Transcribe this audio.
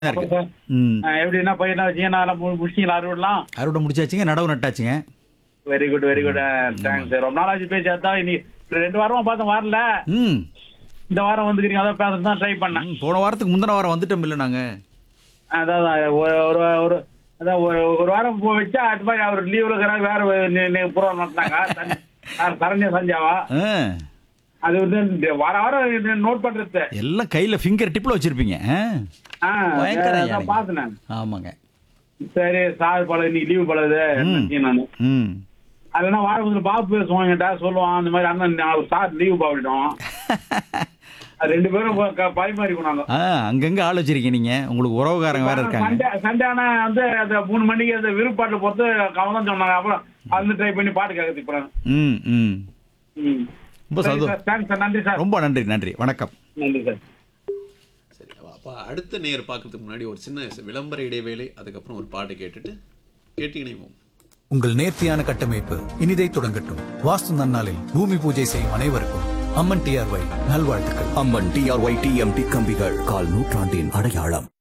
இருக்கு சார். ம் ஆ, எப்படின்னா பையனா வச்சீங்கன்னா எல்லாம் மு- முடிச்சிங்களா அறுவடலாம் அறுவடை முடிச்சாச்சுங்க நடவு நட்டாச்சுங்க very good very good thanks ரொம்ப நாள் ஆச்சு பேசி அதான் இன்னைக்கு ரெண்டு வாரமா பார்த்தேன் வரல ம் இந்த வாரம் வந்துக்கிறீங்க அதான் பேச தான் ட்ரை பண்ணேன் ம், போன வாரத்துக்கு முந்தின வாரம் வந்துட்டோம் இல்லை நாங்க அதான் அதான், ஒரு ஒரு ஒரு அதான் ஒரு ஒரு வாரம் போ வச்சா அது மாதிரி அவர் லீவ்ல இருக்கிறாங்க வேற புறம் நடத்தாங்க சரண்யா சஞ்சாவா ஆ, அது வந்து இந்த வார வாரம் நோட் பண்றது எல்லாம் கையில ஃபிங்கர் டிப்ல வச்சிருப்பீங்க ஆ? ஆ, பயங்கர அதான் யானை. பார்த்தேன் நான். ஆமாங்க சரி சார் பழகு இன்னைக்கு லீவு பழகுது நான் ம் அதெல்லாம் வாரம் கொஞ்சம் பாப்பு பேசுவான் என்கிட்ட சொல்லுவான் அந்த மாதிரி அண்ணன் நான் சார் லீவு பாவிட்டோம் அது ரெண்டு பேரும் ப- க- பரிமாறிக்கணும் நாங்க ஆ அங்கங்க ஆள் வச்சிருக்கீங்க நீங்க உங்களுக்கு உறவுக்காரங்க வேற இருக்காங்க சண்டே சண்டே ஆனா வந்து அந்த மூணு மணிக்கு அந்த விருப்பாட்டை பொறுத்து அவங்க தான் சொன்னாங்க அப்புறம் அது ட்ரை பண்ணி பாட்டு கேட்கறதுக்கு போறாங்க ம் ம் ம் ரொம்ப சரி சந்தோஷம் சார் தேங்க்ஸ் சார் நன்றி சார் ரொம்ப நன்றி நன்றி வணக்கம் நன்றி சார் சரி அப்போ அடுத்த நேர் பார்க்கறதுக்கு முன்னாடி ஒரு சின்ன விளம்பர இடைவேளை அதுக்கப்புறம் ஒரு பாட்டு கேட்டுட்டு கேட்டு இணைவோம் உங்கள் நேர்த்தியான கட்டமைப்பு இனிதை தொடங்கட்டும் வாஸ்து நன்னாளில் பூமி பூஜை செய்யும் அனைவருக்கும் அம்மன் டிஆர்ஒய் நல்வாழ்த்துக்கள் அம்மன் டிஆர்ஒய் டிஎம்டி கம்பிகள் கால் நூற்றாண்டின் அடையாளம்